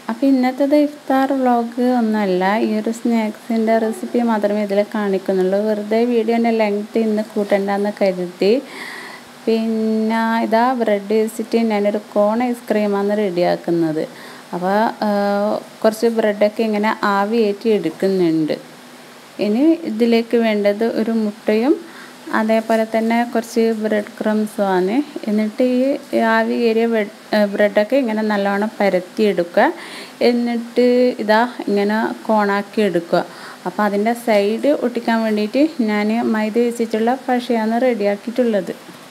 അപ്പോൾ ഇന്നത്തേത് ഇഫ്താർ വ്ളോഗ് ഒന്നുമല്ല ഈ ഒരു സ്നാക്സിൻ്റെ റെസിപ്പി മാത്രമേ ഇതിൽ കാണിക്കുന്നുള്ളൂ വെറുതെ വീഡിയോൻ്റെ ലെങ്ത് ഇന്ന് കൂട്ടണ്ടെന്ന് കരുതി പിന്നെ ഇതാ ബ്രെഡ് വെച്ചിട്ട് ഞാനൊരു കോൺ ഐസ്ക്രീമാണ് റെഡിയാക്കുന്നത് അപ്പോൾ കുറച്ച് ബ്രെഡൊക്കെ ഇങ്ങനെ ആവിയേറ്റി എടുക്കുന്നുണ്ട് ഇനി ഇതിലേക്ക് വേണ്ടത് ഒരു മുട്ടയും അതേപോലെ തന്നെ കുറച്ച് ബ്രെഡ് ക്രംസുമാണ് എന്നിട്ട് ഈ ആവി കയറിയ ബ്രെഡൊക്കെ ഇങ്ങനെ നല്ലോണം പരത്തിയെടുക്കുക എന്നിട്ട് ഇതാ ഇങ്ങനെ കോണാക്കി എടുക്കുക അപ്പോൾ അതിൻ്റെ സൈഡ് ഒട്ടിക്കാൻ വേണ്ടിയിട്ട് ഞാൻ മൈദ വെച്ചിട്ടുള്ള പശയാണ് റെഡിയാക്കിയിട്ടുള്ളത്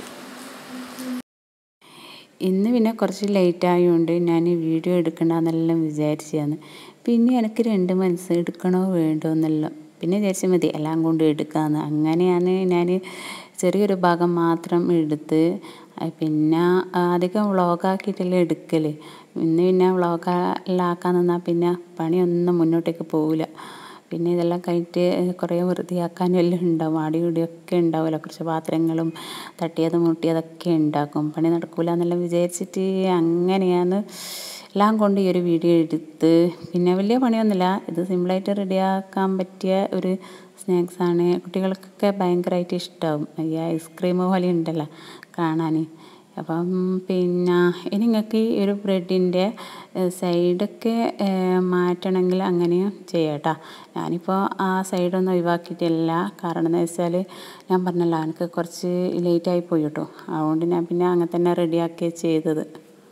ഇന്ന് പിന്നെ കുറച്ച് ലേറ്റ് ആയതുകൊണ്ട് ഞാൻ വീഡിയോ എടുക്കണ്ടെന്നെല്ലാം വിചാരിച്ചതാണ് പിന്നെ എനിക്ക് രണ്ട് മനസ്സ് എടുക്കണോ വേണ്ടോ എന്നെല്ലാം പിന്നെ വിചാരിച്ചാൽ മതി എല്ലാം കൊണ്ട് എടുക്കാമെന്ന് അങ്ങനെയാണ് ഞാൻ ചെറിയൊരു ഭാഗം മാത്രം എടുത്ത് പിന്നെ അധികം വ്ളോഗാക്കിയിട്ടല്ലേ എടുക്കൽ ഇന്ന് പിന്നെ വ്ളോഗെല്ലാം ആക്കാൻ നിന്നാൽ പിന്നെ പണിയൊന്നും മുന്നോട്ടേക്ക് പോവില്ല പിന്നെ ഇതെല്ലാം കഴിഞ്ഞിട്ട് കുറേ വൃത്തിയാക്കാനും എല്ലാം ഉണ്ടാവും ആടി ഇടിയൊക്കെ ഉണ്ടാവുമല്ലോ കുറച്ച് പാത്രങ്ങളും തട്ടിയതും മുട്ടിയതൊക്കെ ഉണ്ടാക്കും പണി നടക്കില്ല എന്നെല്ലാം വിചാരിച്ചിട്ട് അങ്ങനെയാണ് എല്ലാം കൊണ്ട് ഈ ഒരു വീഡിയോ എടുത്ത് പിന്നെ വലിയ പണിയൊന്നുമില്ല ഇത് സിമ്പിളായിട്ട് റെഡിയാക്കാൻ പറ്റിയ ഒരു സ്നാക്സാണ് കുട്ടികൾക്കൊക്കെ ഭയങ്കരമായിട്ട് ഇഷ്ടമാവും ഈ ഐസ്ക്രീം പോലെ ഉണ്ടല്ലോ കാണാൻ അപ്പം പിന്നെ ഇനി നിങ്ങൾക്ക് ഈ ഒരു ബ്രെഡിൻ്റെ സൈഡൊക്കെ മാറ്റണമെങ്കിൽ അങ്ങനെയും ചെയ്യാം കേട്ടോ ഞാനിപ്പോൾ ആ സൈഡൊന്നും ഒഴിവാക്കിയിട്ടില്ല കാരണം എന്ന് വെച്ചാൽ ഞാൻ പറഞ്ഞല്ലോ എനിക്ക് കുറച്ച് ലേറ്റായി പോയി കേട്ടോ അതുകൊണ്ട് ഞാൻ പിന്നെ അങ്ങനെ തന്നെ റെഡിയാക്കി ചെയ്തത്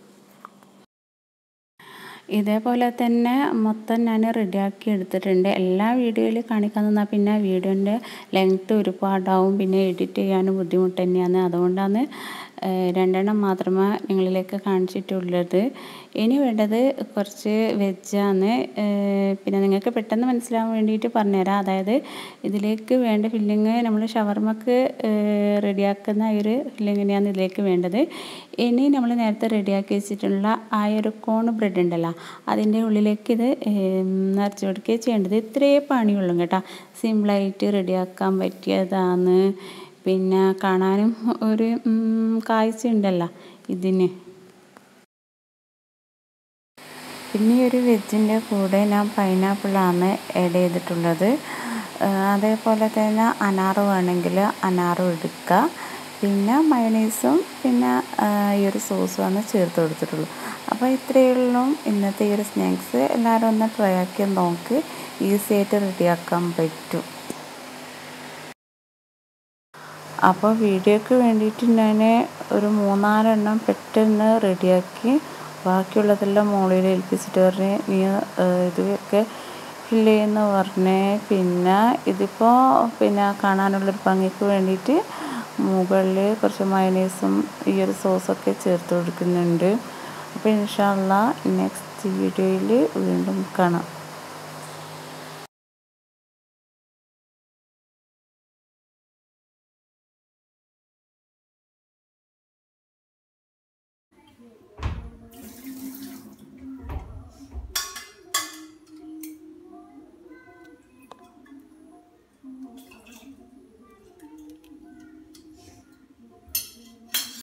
ഇതേപോലെ തന്നെ മൊത്തം ഞാൻ റെഡിയാക്കി എടുത്തിട്ടുണ്ട് എല്ലാ വീഡിയോയിൽ കാണിക്കാൻ നിന്നാൽ പിന്നെ വീഡിയോൻ്റെ ലെങ്ത്ത് ഒരുപാടാവും പിന്നെ എഡിറ്റ് ചെയ്യാനും ബുദ്ധിമുട്ട് തന്നെയാണ് അതുകൊണ്ടാണ് രണ്ടെണ്ണം മാത്രമേ നിങ്ങളിലേക്ക് കാണിച്ചിട്ടുള്ളത് ഇനി വേണ്ടത് കുറച്ച് വെജാണ് പിന്നെ നിങ്ങൾക്ക് പെട്ടെന്ന് മനസ്സിലാവാൻ വേണ്ടിയിട്ട് പറഞ്ഞുതരാം അതായത് ഇതിലേക്ക് വേണ്ട ഫില്ലിങ് നമ്മൾ ഷവർമക്ക് റെഡിയാക്കുന്ന ഒരു ഫില്ലിങ്ങിനെയാണ് ഇതിലേക്ക് വേണ്ടത് ഇനി നമ്മൾ നേരത്തെ റെഡിയാക്കി വെച്ചിട്ടുള്ള ആ ഒരു കോൺ ബ്രെഡ് ഉണ്ടല്ലോ അതിൻ്റെ ഉള്ളിലേക്ക് ഇത് നിറച്ച് കൊടുക്കുകയും ചെയ്യേണ്ടത് ഇത്രയേ പണിയുള്ളൂ കേട്ടോ സിമ്പിളായിട്ട് റെഡിയാക്കാൻ പറ്റിയതാണ് പിന്നെ കാണാനും ഒരു കാഴ്ച ഉണ്ടല്ലോ ഇതിന് പിന്നെ ഒരു വെജിൻ്റെ കൂടെ ഞാൻ പൈനാപ്പിളാണ് ആഡ് ചെയ്തിട്ടുള്ളത് അതേപോലെ തന്നെ അനാറ് വേണമെങ്കിൽ അനാറും എടുക്കുക പിന്നെ മയണൈസും പിന്നെ ഈ ഒരു സോസുമാണ് ചേർത്ത് കൊടുത്തിട്ടുള്ളൂ അപ്പോൾ ഇത്രയേ ഉള്ളൂ ഇന്നത്തെ ഈ ഒരു സ്നാക്സ് എല്ലാവരും ഒന്ന് ട്രൈ ആക്കി നോക്ക് ഈസി ആയിട്ട് റെഡിയാക്കാൻ പറ്റും അപ്പോൾ വീഡിയോക്ക് വേണ്ടിയിട്ട് ഞാൻ ഒരു മൂന്നാലെണ്ണം പെട്ടെന്ന് റെഡിയാക്കി ബാക്കിയുള്ളതെല്ലാം മോളിൽ ഏൽപ്പിച്ചിട്ട് പറഞ്ഞ് നീ ഇതൊക്കെ ഫില്ല് ചെയ്യുന്ന പറഞ്ഞേ പിന്നെ ഇതിപ്പോൾ പിന്നെ കാണാനുള്ളൊരു ഭംഗിക്ക് വേണ്ടിയിട്ട് മുകളിൽ കുറച്ച് മയനൈസും ഈ ഒരു സോസൊക്കെ ചേർത്ത് കൊടുക്കുന്നുണ്ട് അപ്പോൾ ഇൻഷാല്ല നെക്സ്റ്റ് വീഡിയോയിൽ വീണ്ടും കാണാം